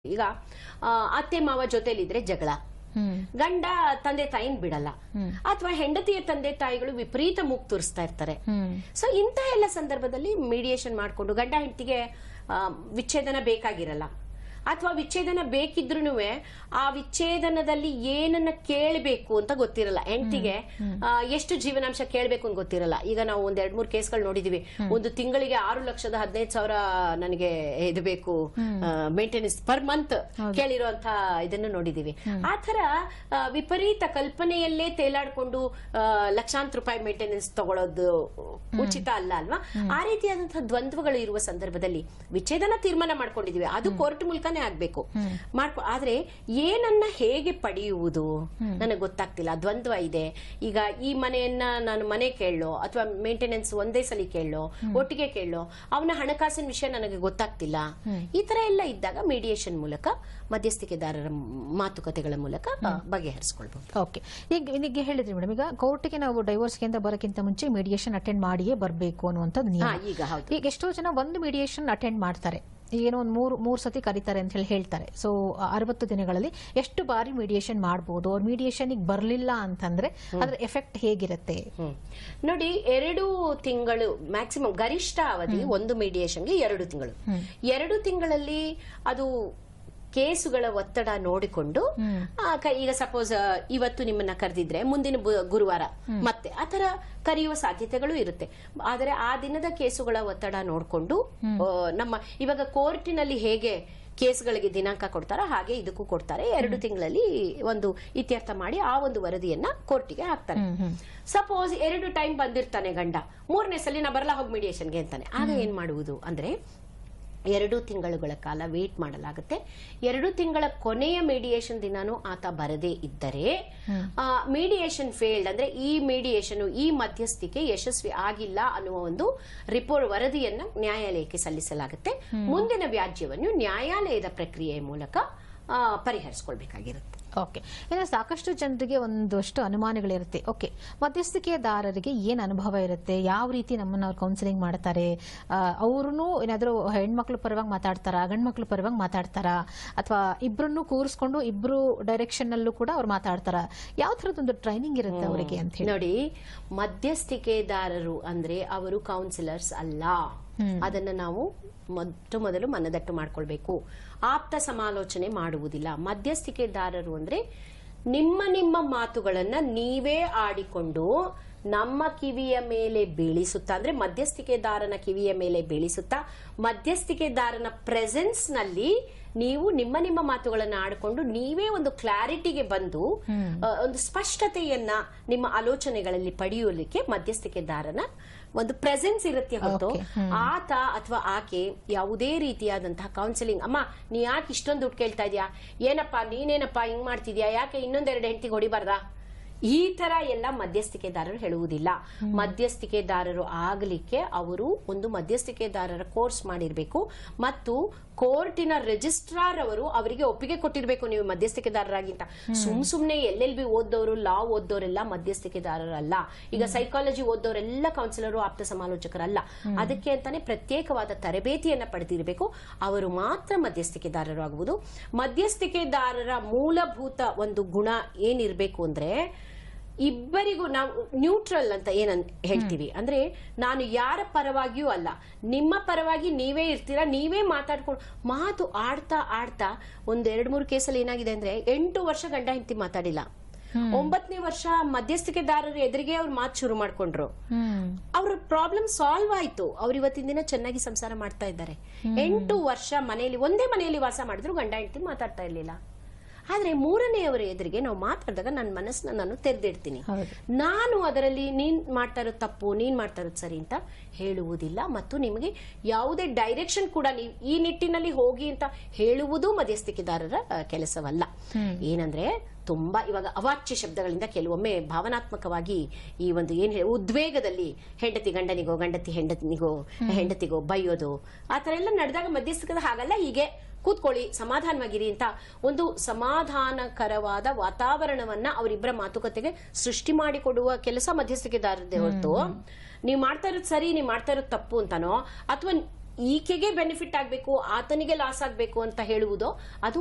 ಈಗ ಆ, ಅತ್ತೆ ಮಾವ ಜೊತೆಲಿದ್ರೆ ಜಗಳ ಹ್ಮ್ ಗಂಡ ತಂದೆ ತಾಯಿನ ಬಿಡಲ್ಲ ಹ್ಮ್. ಅಥವಾ ಹೆಂಡತಿಯ ತಂದೆ ತಾಯಿಗಳು ವಿಪರೀತ ಮೂಗ್ ತೋರಿಸ್ತಾ ಇರ್ತಾರೆ ಹ್ಮ್ ಸೊ ಇಂತಹ ಎಲ್ಲ ಸಂದರ್ಭದಲ್ಲಿ ಮೀಡಿಯೇಷನ್ ಮಾಡಿಕೊಂಡು ಗಂಡ ಹೆಂಡತಿಗೆ ವಿಚ್ಛೇದನ ಬೇಕಾಗಿರಲ್ಲ ಅಥವಾ ವಿಚ್ಛೇದನ ಬೇಕಿದ್ರೂ ಆ ವಿಚ್ಛೇದನದಲ್ಲಿ ಏನನ್ನ ಕೇಳಬೇಕು ಅಂತ ಗೊತ್ತಿರಲ್ಲ ಹೆಂಡತಿಗೆ ಎಷ್ಟು ಜೀವನಾಂಶ ಕೇಳಬೇಕು ಅಂತ ಗೊತ್ತಿರಲ್ಲ ಈಗ ನಾವು ಒಂದ್ ಎರಡ್ ಮೂರು ಕೇಸ್ಗಳು ನೋಡಿದೀವಿ ಒಂದು ತಿಂಗಳಿಗೆ ಆರು ಲಕ್ಷದ ಹದಿನೈದು ಸಾವಿರ ನನಗೆ ಇದು ಬೇಕು ಮೇಂಟೆನೆನ್ಸ್ ಪರ್ ಮಂತ್ ಕೇಳಿರುವಂತ ಇದನ್ನು ನೋಡಿದೀವಿ ಆ ತರ ಆ, ವಿಪರೀತ ಕಲ್ಪನೆಯಲ್ಲೇ ತೇಲಾಡ್ಕೊಂಡು ಆ, ಲಕ್ಷಾಂತರ ರೂಪಾಯಿ ಮೇಂಟೆನೆನ್ಸ್ ತಗೊಳ್ಳೋದು ಉಚಿತ ಅಲ್ಲ ಅಲ್ವಾ ಆ ರೀತಿಯಾದಂತಹ ದ್ವಂದ್ವಗಳು ಇರುವ ಸಂದರ್ಭದಲ್ಲಿ ವಿಚ್ಛೇದನ ತೀರ್ಮಾನ ಮಾಡ್ಕೊಂಡಿದೀವಿ ಅದು ಕೋರ್ಟ್ ಮೂಲಕನೇ ಆಗ್ಬೇಕು ಮಾಡ್ಕೊ ಆದ್ರೆ ಏನನ್ನ ಹೇಗೆ ಪಡೆಯುವುದು ನನಗೆ ಗೊತ್ತಾಗ್ತಿಲ್ಲ ದ್ವಂದ್ವ ಇದೆ ಈಗ ಈ ಮನೆಯನ್ನ ನಾನು ಮನೆ ಕೇಳೋ ಅಥವಾ ಮೇಂಟೆನೆನ್ಸ್ ಒಂದೇ ಸಲ ಕೇಳೋ ಒಟ್ಟಿಗೆ ಕೇಳೋ ಅವನ ಹಣಕಾಸಿನ ವಿಷಯ ನನಗೆ ಗೊತ್ತಾಗ್ತಿಲ್ಲ ಈ ತರ ಎಲ್ಲ ಇದ್ದಾಗ ಮೀಡಿಯೇಷನ್ ಮೂಲಕ ಮಧ್ಯಸ್ಥಿಕೆದಾರರ ಮಾತುಕತೆಗಳ ಮೂಲಕ ಆ, ಬಗೆಹರಿಸ್ಕೊಳ್ಬಹುದು ಓಕೆ ಈಗ ಈಗ ಹೇಳಿದ್ರಿ ಮೇಡಮ್ ಈಗ ಕೋರ್ಟ್ಗೆ ನಾವು ಡೈವೋರ್ಸ್ಗೆ ಅಂತ ಬರೋಕ್ಕಿಂತ ಮುಂಚೆ ಮೀಡಿಯೇಷನ್ ಅಟೆಂಡ್ ಮಾಡಿಯೇ ಬರಬೇಕು ಅನ್ನುವಂಥದ್ದು ನಿಯಮ ಹಾ ಈಗ ಹೌದು ಈಗ ಎಷ್ಟೋ ಜನ ಒಂದು ಮೀಡಿಯೇಷನ್ ಅಟೆಂಡ್ ಮಾಡ್ತಾರೆ ಏನೋ ಒಂದು ಮೂರು ಮೂರು ಸತಿ ಕರೀತಾರೆ ಅಂತ ಹೇಳಿ ಹೇಳ್ತಾರೆ ಸೊ ಅರವತ್ತು ದಿನಗಳಲ್ಲಿ ಎಷ್ಟು ಬಾರಿ ಮೀಡಿಯೇಷನ್ ಮಾಡಬಹುದು ಅವ್ರು ಮೀಡಿಯೇಷನ್ಗೆ ಬರಲಿಲ್ಲ ಅಂತಂದ್ರೆ ಅದ್ರ ಎಫೆಕ್ಟ್ ಹೇಗಿರುತ್ತೆ ಹ್ಮ್. ನೋಡಿ ಎರಡು ತಿಂಗಳು ಮ್ಯಾಕ್ಸಿಮಮ್ ಗರಿಷ್ಠ ಅವಧಿ ಒಂದು ಮೀಡಿಯೇಷನ್ಗೆ ಎರಡು ತಿಂಗಳು ಎರಡು ತಿಂಗಳಲ್ಲಿ ಅದು ಕೇಸುಗಳ ಒತ್ತಡ ನೋಡಿಕೊಂಡು ಆ, ಕ- ಈಗ ಸಪೋಸ್ ಇವತ್ತು ನಿಮ್ಮನ್ನ ಕರೆದಿದ್ರೆ ಮುಂದಿನ ಬು- ಗುರುವಾರ ಮತ್ತೆ ಆತರ ಕರೆಯುವ ಸಾಧ್ಯತೆಗಳು ಇರುತ್ತೆ ಆದರೆ ಆ ದಿನದ ಕೇಸುಗಳ ಒತ್ತಡ ನೋಡಿಕೊಂಡು ನಮ್ಮ ಇವಾಗ ಕೋರ್ಟಿನಲ್ಲಿ ಹೇಗೆ ಕೇಸ್ಗಳಿಗೆ ದಿನಾಂಕ ಕೊಡ್ತಾರೋ ಹಾಗೆ ಇದಕ್ಕೂ ಕೊಡ್ತಾರೆ ಎರಡು ತಿಂಗಳಲ್ಲಿ ಒಂದು ಇತ್ಯರ್ಥ ಮಾಡಿ ಆ ಒಂದು ವರದಿಯನ್ನ ಕೋರ್ಟಿಗೆ ಹಾಕ್ತಾರೆ ಸಪೋಸ್ ಎರಡು ಟೈಮ್ ಬಂದಿರ್ತಾನೆ ಗಂಡ ಮೂರನೇ ಸಲ ನಾ ಬರಲ್ಲ ಹೋಗಿ ಮೀಡಿಯೇಷನ್ಗೆ ಅಂತಾನೆ ಆಗ ಏನ್ ಮಾಡುವುದು ಅಂದ್ರೆ ಎರಡು ತಿಂಗಳುಗಳ ಕಾಲ ವೇಟ್ ಮಾಡಲಾಗುತ್ತೆ ಎರಡು ತಿಂಗಳ ಕೊನೆಯ ಮೀಡಿಯೇಷನ್ ದಿನಾನು ಆತ ಬರದೇ ಇದ್ದರೆ ಮೀಡಿಯೇಷನ್ ಫೇಲ್ಡ್ ಅಂದ್ರೆ ಈ ಮೀಡಿಯೇಷನ್ ಈ ಮಧ್ಯಸ್ಥಿಕೆ ಯಶಸ್ವಿ ಆಗಿಲ್ಲ ಅನ್ನುವ ಒಂದು ರಿಪೋರ್ಟ್ ವರದಿಯನ್ನ ನ್ಯಾಯಾಲಯಕ್ಕೆ ಸಲ್ಲಿಸಲಾಗುತ್ತೆ ಮುಂದಿನ ವ್ಯಾಜ್ಯವನ್ನು ನ್ಯಾಯಾಲಯದ ಪ್ರಕ್ರಿಯೆಯ ಮೂಲಕ ಆ, ಪರಿಹರಿಸ್ಕೊಳ್ಬೇಕಾಗಿರುತ್ತೆ ಓಕೆ ಇನ್ನು ಸಾಕಷ್ಟು ಜನರಿಗೆ ಒಂದಷ್ಟು ಅನುಮಾನಗಳಿರುತ್ತೆ ಓಕೆ ಮಧ್ಯಸ್ಥಿಕೆದಾರರಿಗೆ ಏನ್ ಅನುಭವ ಇರುತ್ತೆ ಯಾವ ರೀತಿ ನಮ್ಮನ್ನ ಅವ್ರು ಕೌನ್ಸಿಲಿಂಗ್ ಮಾಡ್ತಾರೆ ಅವ್ರೂ ಏನಾದರೂ ಹೆಣ್ಮಕ್ಳು ಪರವಾಗಿ ಮಾತಾಡ್ತಾರಾ ಗಂಡ್ಮಕ್ಳು ಪರವಾಗಿ ಮಾತಾಡ್ತಾರಾ ಅಥವಾ ಇಬ್ರನ್ನು ಕೂರಿಸ್ಕೊಂಡು ಇಬ್ರು ಡೈರೆಕ್ಷನ್ ನಲ್ಲೂ ಕೂಡ ಅವ್ರು ಮಾತಾಡ್ತಾರ ಯಾವ ಥರದೊಂದು ಟ್ರೈನಿಂಗ್ ಇರುತ್ತೆ ಅವರಿಗೆ ಅಂತ ಹೇಳಿ ನೋಡಿ ಮಧ್ಯಸ್ಥಿಕೆದಾರರು ಅಂದ್ರೆ ಅವರು ಕೌನ್ಸಿಲರ್ಸ್ ಅಲ್ಲ ಅದನ್ನ ನಾವು ಮೊಟ್ಟ ಮೊದಲು ಮನದಟ್ಟು ಮಾಡ್ಕೊಳ್ಬೇಕು ಆಪ್ತ ಸಮಾಲೋಚನೆ ಮಾಡುವುದಿಲ್ಲ ಮಧ್ಯಸ್ಥಿಕೆದಾರರು ಅಂದ್ರೆ ನಿಮ್ಮ ನಿಮ್ಮ ಮಾತುಗಳನ್ನ ನೀವೇ ಆಡಿಕೊಂಡು ನಮ್ಮ ಕಿವಿಯ ಮೇಲೆ ಬೀಳಿಸುತ್ತಾ ಅಂದ್ರೆ ಮಧ್ಯಸ್ಥಿಕೆದಾರನ ಕಿವಿಯ ಮೇಲೆ ಬೀಳಿಸುತ್ತಾ ಮಧ್ಯಸ್ಥಿಕೆದಾರನ ಪ್ರೆಸೆನ್ಸ್ ನಲ್ಲಿ ನೀವು ನಿಮ್ಮ ನಿಮ್ಮ ಮಾತುಗಳನ್ನ ಆಡಿಕೊಂಡು ನೀವೇ ಒಂದು ಕ್ಲಾರಿಟಿಗೆ ಬಂದು ಆ, ಒಂದು ಸ್ಪಷ್ಟತೆಯನ್ನ ನಿಮ್ಮ ಆಲೋಚನೆಗಳಲ್ಲಿ ಪಡೆಯಲಿಕ್ಕೆ ಮಧ್ಯಸ್ಥಿಕೆದಾರನ ಒಂದು ಪ್ರೆಸೆನ್ಸ್ ಇರುತ್ತೆ ಹೊರತು ಆತ ಅಥವಾ ಆಕೆ ಯಾವುದೇ ರೀತಿಯಾದಂತಹ ಕೌನ್ಸಿಲಿಂಗ್ ಅಮ್ಮ ನೀ ಯಾಕೆ ಇಷ್ಟೊಂದು ದುಡ್ಡು ಕೇಳ್ತಾ ಇದೀಯಾ ಏನಪ್ಪ ನೀನೇನಪ್ಪ ಹಿಂಗ್ ಮಾಡ್ತಿದ್ಯಾ ಯಾಕೆ ಇನ್ನೊಂದೆರಡು ಹೆಂಡತಿಗೆ ಹೊಡಿಬಾರ್ದಾ ಈ ತರ ಎಲ್ಲ ಮಧ್ಯಸ್ಥಿಕೆದಾರರು ಹೇಳುವುದಿಲ್ಲ ಮಧ್ಯಸ್ಥಿಕೆದಾರರು ಆಗಲಿಕ್ಕೆ ಅವರು ಒಂದು ಮಧ್ಯಸ್ಥಿಕೆದಾರರ ಕೋರ್ಸ್ ಮಾಡಿರ್ಬೇಕು ಮತ್ತು ಕೋರ್ಟಿನ ರಿಜಿಸ್ಟ್ರಾರ್ ಅವರು ಅವರಿಗೆ ಒಪ್ಪಿಗೆ ಕೊಟ್ಟಿರ್ಬೇಕು ನೀವು ಮಧ್ಯಸ್ಥಿಕೆದಾರರಾಗಿಂತ ಸುಮ್ ಸುಮ್ನೆ ಎಲ್ ಬಿ ಓದೋರು ಲಾ ಓದೋರೆಲ್ಲ ಮಧ್ಯಸ್ಥಿಕೆದಾರರಲ್ಲ ಈಗ ಸೈಕಾಲಜಿ ಓದೋರೆಲ್ಲ ಕೌನ್ಸಿಲರು ಆಪ್ತ ಸಮಾಲೋಚಕರಲ್ಲ ಅದಕ್ಕೆ ಅಂತಾನೆ ಪ್ರತ್ಯೇಕವಾದ ತರಬೇತಿಯನ್ನ ಪಡೆದಿರಬೇಕು ಅವರು ಮಾತ್ರ ಮಧ್ಯಸ್ಥಿಕೆದಾರರು ಆಗುವುದು ಮಧ್ಯಸ್ಥಿಕೆದಾರರ ಮೂಲಭೂತ ಒಂದು ಗುಣ ಏನಿರಬೇಕು ಅಂದ್ರೆ ಇಬ್ಬರಿಗೂ ನಾವು ನ್ಯೂಟ್ರಲ್ ಅಂತ ಏನನ್ ಹೇಳ್ತೀವಿ ಅಂದ್ರೆ ನಾನು ಯಾರ ಪರವಾಗಿಯೂ ಅಲ್ಲ ನಿಮ್ಮ ಪರವಾಗಿ ನೀವೇ ಇರ್ತೀರಾ ನೀವೇ ಮಾತಾಡ್ಕೊಂಡು ಮಾತು ಆಡ್ತಾ ಆಡ್ತಾ ಒಂದ್ ಎರಡ್ ಮೂರು ಕೇಸಲ್ಲಿ ಏನಾಗಿದೆ ಅಂದ್ರೆ ಎಂಟು ವರ್ಷ ಗಂಡ ಹೆಂಡತಿ ಮಾತಾಡಿಲ್ಲ ಒಂಬತ್ತನೇ ವರ್ಷ ಮಧ್ಯಸ್ಥಿಕೆದಾರರ ಎದುರಿಗೆ ಅವ್ರು ಮಾತು ಶುರು ಮಾಡ್ಕೊಂಡ್ರು ಹ್ಮ್ ಅವ್ರ ಪ್ರಾಬ್ಲಮ್ ಸಾಲ್ವ್ ಆಯ್ತು ಅವ್ರು ಇವತ್ತಿನ ದಿನ ಚೆನ್ನಾಗಿ ಸಂಸಾರ ಮಾಡ್ತಾ ಇದ್ದಾರೆ ಎಂಟು ವರ್ಷ ಮನೆಯಲ್ಲಿ ಒಂದೇ ಮನೆಯಲ್ಲಿ ವಾಸ ಮಾಡಿದ್ರು ಗಂಡ ಹೆಂಡತಿ ಮಾತಾಡ್ತಾ ಇರ್ಲಿಲ್ಲ ಆದ್ರೆ ಮೂರನೆಯವರ ಎದುರಿಗೆ ನಾವು ಮಾತಾಡಿದಾಗ ನನ್ನ ಮನಸ್ಸನ್ನ ನಾನು ತೆರೆದಿಡ್ತೀನಿ ಹೌದು. ನಾನು ಅದರಲ್ಲಿ ನೀನ್ ಮಾಡ್ತಾ ಇರೋದು ತಪ್ಪು ನೀನ್ ಮಾಡ್ತಾ ಇರೋದು ಸರಿ ಅಂತ ಹೇಳುವುದಿಲ್ಲ ಮತ್ತು ನಿಮಗೆ ಯಾವುದೇ ಡೈರೆಕ್ಷನ್ ಕೂಡ ನೀವು ಈ ನಿಟ್ಟಿನಲ್ಲಿ ಹೋಗಿ ಅಂತ ಹೇಳುವುದು ಮಧ್ಯಸ್ಥಿಕೆದಾರರ ಆ, ಕೆಲಸವಲ್ಲ ಏನಂದ್ರೆ ತುಂಬಾ ಇವಾಗ ಅವಾಚ್ಯ ಶಬ್ದಗಳಿಂದ ಕೆಲವೊಮ್ಮೆ ಭಾವನಾತ್ಮಕವಾಗಿ ಈ ಒಂದು ಏನ್ ಹೇಳಿ ಉದ್ವೇಗದಲ್ಲಿ ಹೆಂಡತಿ ಗಂಡನಿಗೋ ಗಂಡತಿ ಹೆಂಡತಿನಿಗೋ ಹೆಂಡತಿಗೋ ಬೈಯೋದು ಆ ತರ ಎಲ್ಲ ನಡೆದಾಗ ಮಧ್ಯಸ್ಥಿಕದ ಹಾಗಲ್ಲ ಹೀಗೆ ಕೂತ್ಕೊಳ್ಳಿ ಸಮಾಧಾನವಾಗಿರಿ ಅಂತ ಒಂದು ಸಮಾಧಾನಕರವಾದ ವಾತಾವರಣವನ್ನ ಅವರಿಬ್ಬರ ಮಾತುಕತೆಗೆ ಸೃಷ್ಟಿ ಮಾಡಿಕೊಡುವ ಕೆಲಸ ಮಧ್ಯಸ್ಥಿಕೆದಾರರದೇ ಹೊರತು ನೀವು ಮಾಡ್ತಾ ಇರೋದು ಸರಿ ನೀವು ಮಾಡ್ತಾ ಇರೋದು ತಪ್ಪು ಅಂತಾನೋ ಅಥವಾ ಈಕೆಗೆ ಬೆನಿಫಿಟ್ ಆಗ್ಬೇಕು ಆತನಿಗೆ ಲಾಸ್ ಆಗ್ಬೇಕು ಅಂತ ಹೇಳುವುದೋ ಅದು